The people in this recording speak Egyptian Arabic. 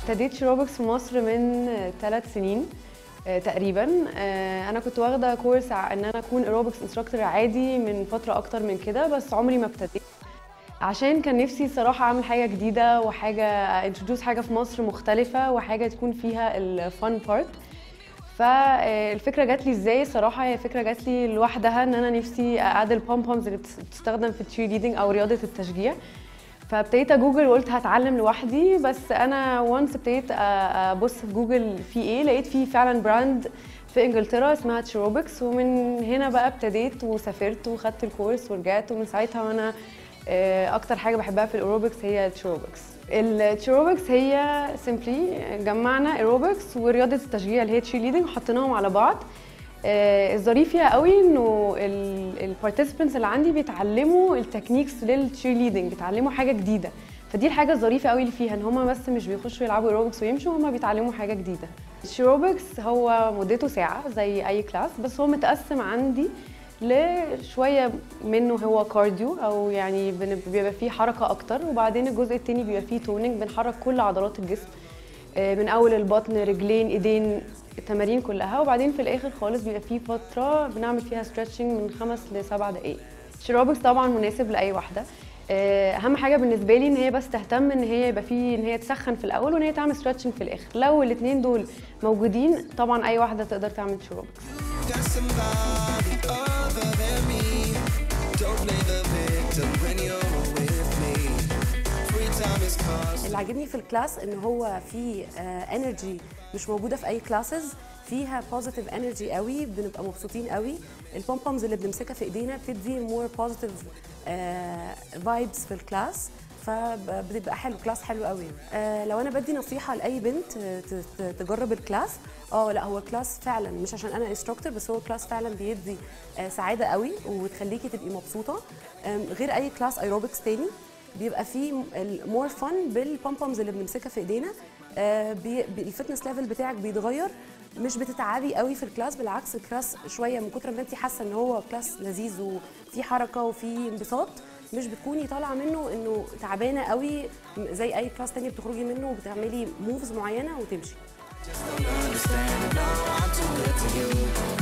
ابتديت شيروبكس في مصر من ثلاث سنين آه، تقريبا آه، انا كنت واخده كورس ع- ان انا اكون ايروبكس انستراكتور عادي من فتره اكتر من كده بس عمري ما ابتديت عشان كان نفسي صراحه اعمل حاجه جديده وحاجه انتروديوس حاجه في مصر مختلفه وحاجه تكون فيها الفن بارت فالفكره جات لي ازاي صراحه هي فكره جات لي لوحدها ان انا نفسي اعدل البوم بومز اللي بتس- بتستخدم في التشير ليدنج او رياضه التشجيع فابتديت اجوجل وقلت هتعلم لوحدي بس انا وانس ابتديت أ- ابص في جوجل في ايه لقيت في فعلا براند في انجلترا اسمها تشيروبكس ومن هنا بقى ابتديت وسافرت وخدت الكورس ورجعت ومن ساعتها وانا آه، اكتر حاجه بحبها في الايروبكس هي التشيروبكس التشيروبكس هي سيمبلي جمعنا ايروبكس ورياضه التشجيع اللي هي تشير ليدنج وحطيناهم على بعض آه، الظريف فيها قوي انه البارتيسيبنتس اللي عندي بيتعلموا التكنيكس للتشير ليدنج بيتعلموا حاجه جديده فدي الحاجه الظريفه قوي اللي فيها ان هم بس مش بيخشوا يلعبوا ايروبكس ويمشوا هم بيتعلموا حاجه جديده الشيروبكس هو مدته ساعه زي اي كلاس بس هو متقسم عندي لشويه منه هو كارديو او يعني بن- بيبقى فيه حركه اكتر وبعدين الجزء التاني بيبقى فيه توننج بنحرك كل عضلات الجسم آه، من اول البطن رجلين ايدين التمارين كلها وبعدين في الاخر خالص بيبقى فيه فتره بنعمل فيها ستريتشنج من خمس لسبع دقائق الشيروبكس طبعا مناسب لاي واحده آه، اهم حاجه بالنسبه لي ان هي بس تهتم ان هي يبقى فيه ان هي تسخن في الاول وان هي تعمل ستريتشنج في الاخر لو الاثنين دول موجودين طبعا اي واحده تقدر تعمل شيروبكس Got somebody other than me. Don't play the victim when you're with me. Free time is cost. اللي عاجبني في الكلاس ان هو في انرجي مش موجوده في اي كلاسز فيها بوزيتيف انرجي قوي بنبقى مبسوطين قوي البوم بومز اللي بنمسكها في ايدينا بتدي مور بوزيتيف فايبس في الكلاس فبتبقى حلو كلاس حلو قوي آه لو انا بدي نصيحه لاي بنت آه، ت- ت- تجرب الكلاس اه لا هو كلاس فعلا مش عشان انا انستراكتور بس هو كلاس فعلا بيدي آه سعاده قوي وتخليكي تبقي مبسوطه آم، غير اي كلاس ايروبكس تاني بيبقى فيه مور فن بالبوم بومز اللي بنمسكها في ايدينا آه، بي- بي- الفتنس ليفل بتاعك بيتغير مش بتتعبي قوي في الكلاس بالعكس الكلاس شويه من كتر ما انت حاسه ان هو كلاس لذيذ وفي حركه وفي انبساط مش بتكوني طالعه منه انه تعبانه قوي زي اي كلاس تاني بتخرجي منه وبتعملي موفز معينه وتمشي Understand, no, I'm too good to you.